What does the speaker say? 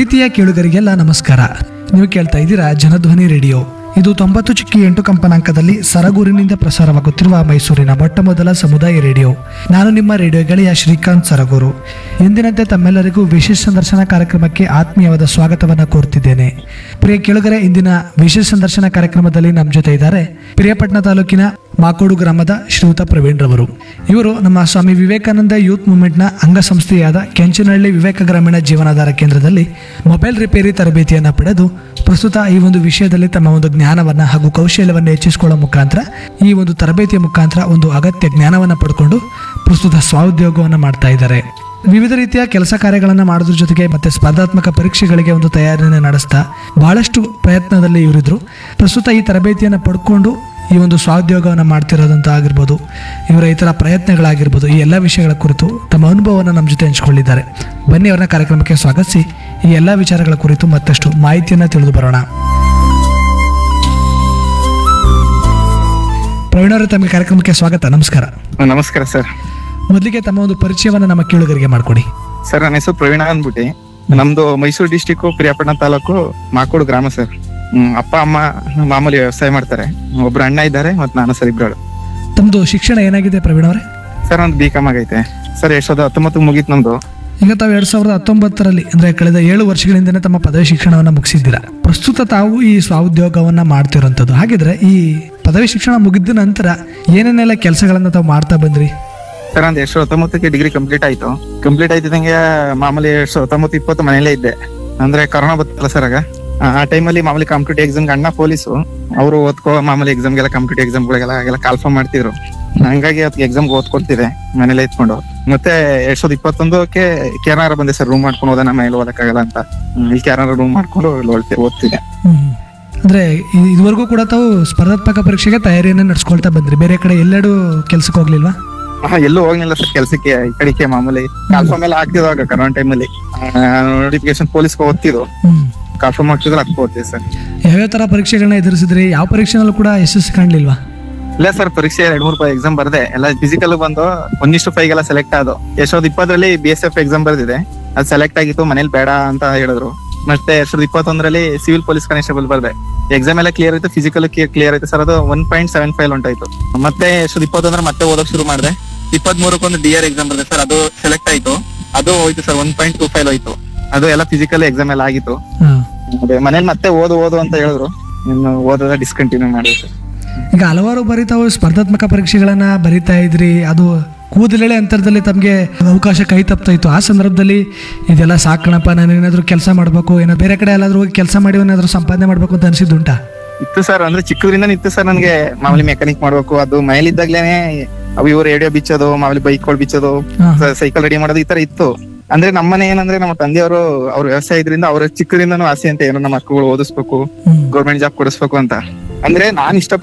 ಪ್ರೀತಿಯ ಕೇಳುಗರಿಗೆಲ್ಲ ನಮಸ್ಕಾರ ನೀವು ಕೇಳ್ತಾ ಇದ್ದೀರಾ ಜನಧ್ವನಿ ರೇಡಿಯೋ ಇದು ತೊಂಬತ್ತು ಚಿಕ್ಕಿ ಎಂಟು ಕಂಪನಾಂಕದಲ್ಲಿ ಸರಗೂರಿನಿಂದ ಪ್ರಸಾರವಾಗುತ್ತಿರುವ ಮೈಸೂರಿನ ಮೊಟ್ಟ ಮೊದಲ ಸಮುದಾಯ ರೇಡಿಯೋ ನಾನು ನಿಮ್ಮ ರೇಡಿಯೋ ಗೆಳೆಯ ಶ್ರೀಕಾಂತ್ ಸರಗೂರು ಎಂದಿನಂತೆ ತಮ್ಮೆಲ್ಲರಿಗೂ ವಿಶೇಷ ಸಂದರ್ಶನ ಕಾರ್ಯಕ್ರಮಕ್ಕೆ ಆತ್ಮೀಯವಾದ ಸ್ವಾಗತವನ್ನು ಕೋರುತ್ತಿದ್ದೇನೆ ಪ್ರಿಯ ಕೇಳುಗರೆ ಇಂದಿನ ವಿಶೇಷ ಸಂದರ್ಶನ ಕಾರ್ಯಕ್ರಮದಲ್ಲಿ ನಮ್ಮ ಜೊತೆ ಇದ್ದಾರೆ ಪ್ರಿಯಪಟ್ಟಣ ತಾಲೂಕಿನ ಮಾಕೋಡು ಗ್ರಾಮದ ಶ್ರೀಯುತ ಪ್ರವೀಣ್ ರವರು ಇವರು ನಮ್ಮ ಸ್ವಾಮಿ ವಿವೇಕಾನಂದ ಯೂತ್ ಮೂವ್ಮೆಂಟ್ನ ಅಂಗಸಂಸ್ಥೆಯಾದ ಕೆಂಚನಹಳ್ಳಿ ವಿವೇಕ ಗ್ರಾಮೀಣ ಜೀವನಾಧಾರ ಕೇಂದ್ರದಲ್ಲಿ ಮೊಬೈಲ್ ರಿಪೇರಿ ತರಬೇತಿಯನ್ನು ಪಡೆದು ಪ್ರಸ್ತುತ ಈ ಒಂದು ವಿಷಯದಲ್ಲಿ ತಮ್ಮ ಒಂದು ಜ್ಞಾನವನ್ನು ಹಾಗೂ ಕೌಶಲ್ಯವನ್ನು ಹೆಚ್ಚಿಸಿಕೊಳ್ಳೋ ಮುಖಾಂತರ ಈ ಒಂದು ತರಬೇತಿಯ ಮುಖಾಂತರ ಒಂದು ಅಗತ್ಯ ಜ್ಞಾನವನ್ನು ಪಡ್ಕೊಂಡು ಪ್ರಸ್ತುತ ಸ್ವಉದ್ಯೋಗವನ್ನು ಮಾಡ್ತಾ ಇದ್ದಾರೆ ವಿವಿಧ ರೀತಿಯ ಕೆಲಸ ಕಾರ್ಯಗಳನ್ನು ಮಾಡೋದ್ರ ಜೊತೆಗೆ ಮತ್ತೆ ಸ್ಪರ್ಧಾತ್ಮಕ ಪರೀಕ್ಷೆಗಳಿಗೆ ಒಂದು ತಯಾರಿಯನ್ನು ನಡೆಸ್ತಾ ಬಹಳಷ್ಟು ಪ್ರಯತ್ನದಲ್ಲಿ ಇವರಿದ್ರು ಪ್ರಸ್ತುತ ಈ ತರಬೇತಿಯನ್ನು ಪಡ್ಕೊಂಡು ಈ ಒಂದು ಸ್ವಾದ್ಯೋಗವನ್ನು ಮಾಡ್ತಿರೋದಂತ ಆಗಿರ್ಬೋದು ಇವರ ಇತರ ಪ್ರಯತ್ನಗಳಾಗಿರ್ಬೋದು ಈ ಎಲ್ಲ ವಿಷಯಗಳ ಕುರಿತು ತಮ್ಮ ಅನುಭವವನ್ನು ನಮ್ಮ ಜೊತೆ ಹಂಚಿಕೊಂಡಿದ್ದಾರೆ ಬನ್ನಿ ಅವರನ್ನ ಕಾರ್ಯಕ್ರಮಕ್ಕೆ ಸ್ವಾಗತಿಸಿ ಈ ಎಲ್ಲ ವಿಚಾರಗಳ ಕುರಿತು ಮತ್ತಷ್ಟು ಮಾಹಿತಿಯನ್ನು ತಿಳಿದು ಬರೋಣ ಪ್ರವೀಣ್ ಅವರೇ ತಮಗೆ ಕಾರ್ಯಕ್ರಮಕ್ಕೆ ಸ್ವಾಗತ ನಮಸ್ಕಾರ ನಮಸ್ಕಾರ ಸರ್ ಮೊದಲಿಗೆ ತಮ್ಮ ಒಂದು ಪರಿಚಯವನ್ನು ನಮ್ಮ ಕೇಳುಗರಿಗೆ ಮಾಡಿಕೊಡಿ ಸರ್ ನನ್ನ ಹೆಸರು ಪ್ರವೀಣ ಅಂದ್ಬಿಟ್ಟು ನಮ್ದು ಮೈಸೂರು ಡಿಸ್ಟಿಕ್ ಪ್ರಿಯಾಪಟ್ಟಣ ತಾಲೂಕು ಮಾಕೋಡು ಗ್ರಾಮ ಸರ್ ಹ್ಮ್, ಅಪ್ಪ ಅಮ್ಮ ಮಾಮೂಲಿ ವ್ಯವಸಾಯ ಮಾಡ್ತಾರೆ ಒಬ್ರು ಅಣ್ಣ ಇದ್ದಾರೆ ಮತ್ ನಾನು ಸರ್ ಇಬ್ರು ತಮ್ಮದು ಶಿಕ್ಷಣ ಏನಾಗಿದೆ ಪ್ರವೀಣ್ ಅವರೇ ಸರ್ ಒಂದು ಬಿ ಕಾಮ್ ಆಗೈತೆ ಸರ್ ಎರಡ್ ಸಾವಿರದ ಹತ್ತೊಂಬತ್ತು ಮುಗೀತು ನಮ್ದು ಈಗ ತಾವು ಎರಡ್ ಸಾವಿರದ ಹತ್ತೊಂಬತ್ತರಲ್ಲಿ ಅಂದ್ರೆ ಕಳೆದ ಏಳು ವರ್ಷಗಳಿಂದನೇ ತಮ್ಮ ಪದವಿ ಶಿಕ್ಷಣವನ್ನ ಮುಗಿಸಿದ್ದೀರಾ ಪ್ರಸ್ತುತ ತಾವು ಈ ಸ್ವಾಉದ್ಯೋಗವನ್ನ ಮಾಡ್ತಿರೋಂಥದ್ದು ಹಾಗಿದ್ರೆ ಈ ಪದವಿ ಶಿಕ್ಷಣ ಮುಗಿದ ನಂತರ ಏನೇನೆಲ್ಲ ಕೆಲಸಗಳನ್ನ ತಾವು ಮಾಡ್ತಾ ಬಂದ್ರಿ ಸರ್ ಒಂದ್ ಎರಡ್ ಸಾವಿರದ ಹತ್ತೊಂಬತ್ತಕ್ಕೆ ಡಿಗ್ರಿ ಕಂಪ್ಲೀಟ್ ಆಯ್ತು ಕಂಪ್ಲೀಟ್ ಆಯ್ತಿದಂಗೆ ಮಾಮೂಲಿ ಎರಡ್ ಸಾವಿರದ ಹತ್ತೊಂಬತ್ತು ಇಪ್ಪತ್ತು ಮನೇಲೇ ಇದ್ದೆ ಅಂದ್ರೆ ಕೊರೋನಾ ಬತ್ತಲ್ಲ ಸರ್ ಆಗ ಆ- ಆ ಟೈಮಲ್ಲಿ ಮಾಮೂಲಿ ಕಾಂಪಿಟೇಟಿವ್ ಎಕ್ಸಾಮ್ ಅಣ್ಣ ಪೊಲೀಸು ಅವರು ಓದ್ಕೋ ಮಾಮೂಲಿ ಎಕ್ಸಾಮ್ಗೆಲ್ಲ ಕಾಂಪಿಟೇಟಿವ್ ಎಕ್ಸಾಮ್ಗಳಿಗೆಲ್ಲ ಎಲ್ಲ ಕಾಲ್ಫಾರ್ಮ್ ಮಾಡ್ತಿದ್ರು ಹಂಗಾಗಿ ಅದಕ್ಕೆ ಎಕ್ಸಾಮ್ ಓದ್ಕೊಡ್ತಿದೆ ಮನೇಲೆ ಇದ್ಕೊಂಡು ಮತ್ತೆ ಎರಡ್ ಸಾವಿರದ ಇಪ್ಪತ್ತೊಂದಕ್ಕೆ ಕೇರಳ ಬಂದೆ ಸರ್ ರೂಮ್ ಮಾಡ್ಕೊಂಡು ಹೋದ ನಮ್ಮ ಮೇಲೆ ಓದಕ್ಕಾಗಲ್ಲ ಅಂತ ಹ್ಮ್, ಇಲ್ಲಿ ಕೇರಳ ರೂಮ್ ಮಾಡ್ಕೊಂಡು ಇಲ್ಲಿ ಓದ್ತಿ- ಓದ್ತಿದ್ದೆ ಹ್ಮ್. ಅಂದ್ರೆ ಇ- ಇದುವರೆಗೂ ಕೂಡ ತಾವು ಸ್ಪರ್ಧಾತ್ಮಕ ಪರೀಕ್ಷೆಗೆ ತಯಾರಿಯನ್ನ ನಡೆಸ್ಕೊಳ್ತಾ ಬಂದ್ರಿ ಬೇರೆ ಕಡೆ ಎಲ್ಲೆಡು ಕೆಲ್ಸಕ್ಕೆ ಹೋಗ್ಲಿಲ್ವಾ ಹಾ ಎಲ್ಲೂ ಹೋಗ್ಲಿಲ್ಲ ಸರ್ ಕೆಲ್ಸಕ್ಕೆ ಈ ಕಡೆಗೆ ಮಾಮೂಲಿ ಕಾಲ್ಫಾರ್ಮ್ ಎಲ್ಲ ಆಗ್ತಿದ್ವಾಗ ಕರೋನಾ ಟೈಮಲ್ಲಿ ನೋಟಿಫಿಕೇಶನ್ ಪೊಲೀಸ್ಗೆ ಓದ್ತಿದ್ರು ಹ್ಮ್ ಕಾಲ್ಫಾರ್ಮ್ ಆಗ್ತಿದ್ರೆ ಅದಕ್ಕೆ ಓದ್ತೀವಿ ಸರ್ ಯಾವ್ಯಾವ ತರ ಪರೀಕ್ಷೆಗಳನ್ನ ಎದುರಿಸಿದ್ರಿ ಯಾವ ಪರೀಕ್ಷೆನಲ್ಲೂ ಕೂಡ ಯಶಸ್ಸು ಕಾಣ್ಲಿಲ್ವಾ ಇಲ್ಲ ಸರ್ ಪರೀಕ್ಷೆ ಎರಡ್ ಮೂರು ಎಕ್ಸಾಮ್ ಬರ್ದೆ ಎಲ್ಲ ಫಿಸಿಕಲ್ ಬಂದು ಒಂದಿಷ್ಟು ಫೈವ್ ಎಲ್ಲ ಸೆಲೆಕ್ಟ್ ಆದೋ ಎರಡ್ ಸಾವಿರದ ಇಪ್ಪತ್ತರಲ್ಲಿ ಬಿ ಎಸ್ ಎಫ್ ಎಕ್ಸಾಮ್ ಬರ್ದಿದೆ ಅದು ಸೆಲೆಕ್ಟ್ ಆಗಿತ್ತು ಮನೇಲಿ ಬೇಡ ಅಂತ ಹೇಳಿದ್ರು ಮತ್ತೆ ಎರಡ್ ಸಾವಿರದ ಇಪ್ಪತ್ತೊಂದರಲ್ಲಿ ಸಿವಿಲ್ ಪೊಲೀಸ್ ಕಾನ್ಸ್ಟೇಬಲ್ ಬರ್ದೆ ಎಕ್ಸಾಮ್ ಎಲ್ಲ ಕ್ಲಿಯರ್ ಆಯ್ತು ಫಿಸಿಕಲ್ ಕ್ಲಿಯರ್ ಆಯ್ತು ಸರ್ ಅದು ಒನ್ ಪಾಯಿಂಟ್ ಸೆವೆನ್ ಫೈವ್ ಹೊಂಟಾಯ್ತು ಮತ್ತೆ ಎರಡ್ ಸಾವಿರದ ಇಪ್ಪತ್ತೊಂದರ ಮತ್ತೆ ಓದೋಕ್ ಶುರು ಮಾಡಿದೆ ಇಪ್ಪತ್ತ್ ಮೂರಕ್ಕೊಂದು ಡಿ ಆರ್ ಎಕ್ಸಾಮ್ ಬರ್ದೆ ಸರ್ ಅದು ಸೆಲೆಕ್ಟ್ ಆಯ್ತು ಅದು ಹೋಯ್ತು sir one point two five ಹೋಯ್ತು ಅದು ಎಲ್ಲ ಫಿಸಿಕಲ್ ಎಕ್ಸಾಮ್ ಎಲ್ಲ ಆಗಿತ್ತು ಹಾ. ಅದೇ ಮನೇಲಿ ಮತ್ತೆ ಓದು ಓದು ಅಂತ ಹೇಳಿದ್ರು ಇನ್ನು ಓದೋದ ಡಿಸ್ಕಂಟಿನ್ಯೂ ಮಾಡಿದೆ ಸರ್ ಈಗ ಹಲವಾರು ಬಾರಿ ತಾವು ಸ್ಪರ್ಧಾತ್ಮಕ ಪರೀಕ್ಷೆಗಳನ್ನ ಬರಿತಾ ಇದ್ರಿ ಅದು ಕೂದಲೆಳೆ ಅಂತರದಲ್ಲಿ ತಮಗೆ ಅವಕಾಶ ಕೈ ತಪ್ತಾ ಇತ್ತು ಆ ಸಂದರ್ಭದಲ್ಲಿ ಇದೆಲ್ಲ ಸಾಕಣಪ್ಪ ನಾನು ಏನಾದರೂ ಕೆಲಸ ಮಾಡಬೇಕು ಏನೋ ಬೇರೆ ಕಡೆ ಎಲ್ಲಾದ್ರೂ ಹೋಗಿ ಕೆಲಸ ಮಾಡಿ ಏನಾದರೂ ಸಂಪಾದನೆ ಮಾಡಬೇಕು ಅಂತ ಅನಿಸಿದ್ದುಂಟಾ ಇತ್ತು ಸರ್ ಅಂದ್ರೆ ಚಿಕ್ಕದ್ರಿಂದ ಇತ್ತು ಸರ್ ನನ್ಗೆ ಮಾಮೂಲಿ ಮೆಕ್ಯಾನಿಕ್ ಮಾಡ್ಬೇಕು ಅದು ಮನೇಲಿದ್ದಾಗ್ಲೇನೆ ಅವು ಇವು ರೇಡಿಯೋ ಬಿಚ್ಚೋದು ಮಾಮೂಲಿ ಬೈಕ್ಗಳು ಬಿಚ್ಚೋದು ಹಾ. ಸೈಕಲ್ ರೆಡಿ ಮಾಡೋದು ಈ ತರ ಇತ್ತು ಅಂದ್ರೆ ನಮ್ಮನೆ ಏನಂದ್ರೆ ನಮ್ಮ ತಂದೆಯವರು ಅವ್ರ ವ್ಯವಸಾಯ ಇದ್ರಿಂದ ಅವ್ರ ಚಿಕ್ಕದಿಂದನೂ ಆಸೆ ಅಂತ ಏನೋ ನಮ್ಮ ಮಕ್ಕಳು ಓದಿಸ್ಬೇಕು ಹ್ಮ್ ಗೌರ್ಮೆಂಟ್ ಜಾಬ್ ಕೊಡಿಸ್ಬೇಕು ಅಂತ ಅಂದ್ರೆ ನಾನ್ ಇಷ್ಟ